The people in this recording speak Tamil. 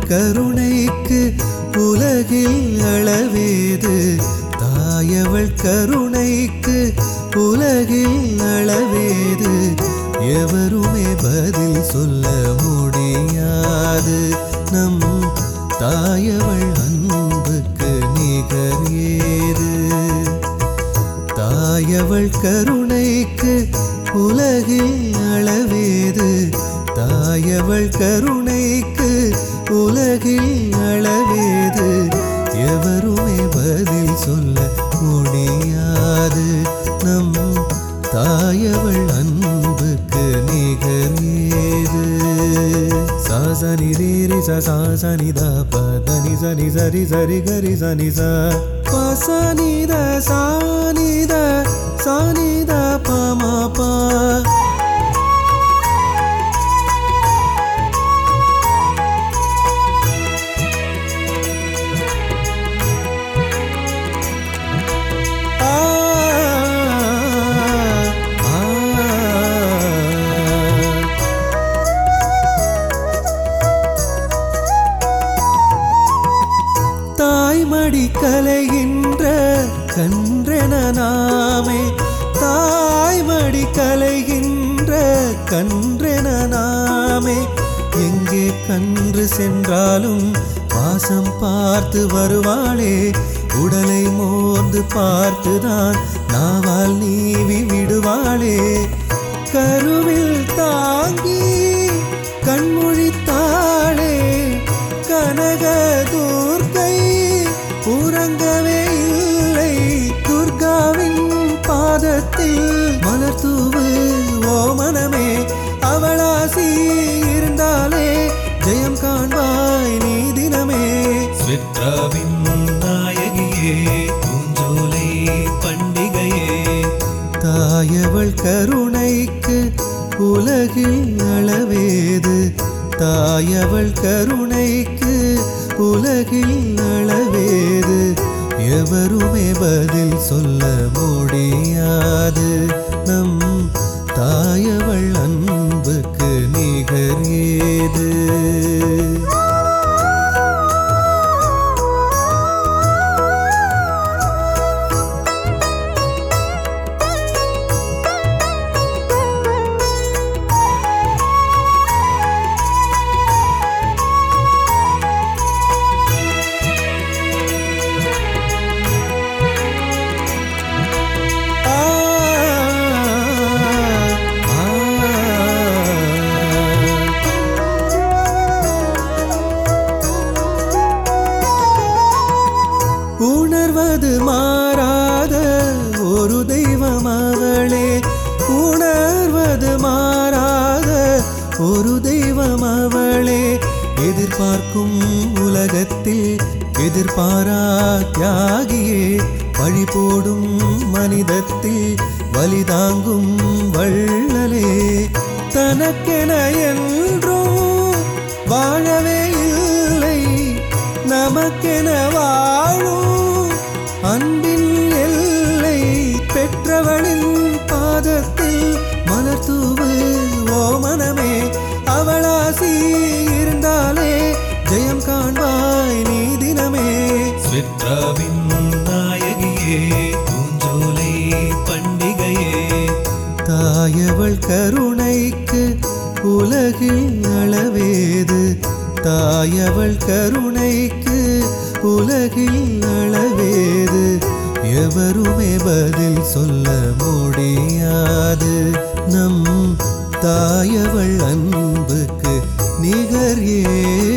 கருணைக்கு உலகில் அளவேது தாயவள் கருணைக்கு உலகில் அளவேது எவருமே பதில் சொல்ல முடியாது நம் தாயவள் அன்புக்கு நிகர் ஏது தாயவள் கருணைக்கு உலகில் அளவேது தாயவள் கருணைக்கு உலகில் அளவேது எவருமே பதில் சொல்ல முடியாது நம் தாயவள் அன்புக்கு நிகர் ஏது சாசனி ரேரி சாசனி த பதனி சனி சரி சரி கரி சனி ச பசனித சானித சானித பமா பா ஆ ஆ தாய்மடி கலைகின்ற கன்றென நாமே தாய்மடி கலைகின்ற கன்றென நாமே எங்கே கன்று சென்றாலும் பாசம் பார்த்து வருவாளே உடலை மோர்ந்து பார்த்துதான் நாவால் நீவி விடுவாளே கருவில் தாங்கி கண்மொழித்தாளே கனக துர்க்கை உறங்கவே இல்லை துர்காவின் பாதத்தில் மலர் தூவு ஓ மனமே அவளாசி இருந்தாலே ஜெயம் காண்பாய் நீ தினமே சித்ராவின் நாயகியே பூஞ்சோலை பண்டிகையே தாயவள் கருணைக்கு உலகில் அளவேது தாயவள் கருணைக்கு உலகில் அளவேது எவருமே பதில் சொல்ல முடியாது நம் தாயவள் அன்புக்கு நிகர் ஏது ஆ ஆ உணர்வது மாறாத ஒரு தெய்வம் அவளே உணர்வது மாறாத ஒரு தெய்வம் அவளே எதிர்பார்க்கும் உலகத்தில் எதிர்பாரா தியாகியே வழி போடும் மனிதத்தில் வலி தாங்கும் வள்ளலே தனக்கென என்றும் வாழவே இல்லை நமக்கென வாழும் அன்பின் எல்லை பெற்றவளின் பாதத்தில் மலர் தூவு ஓ மனமே அவளாசி இருந்தாலே ஜெயம் காண்பாய் நீ தினமே சித்ராவின் நாயகியே பூஞ்சோலை பண்டிகையே தாயவள் கருணைக்கு உலகில் அளவேது தாயவள் கருணைக்கு உலகில் அளவேது எவருமே பதில் சொல்ல முடியாது நம் தாயவள் அன்புக்கு நிகர் ஏது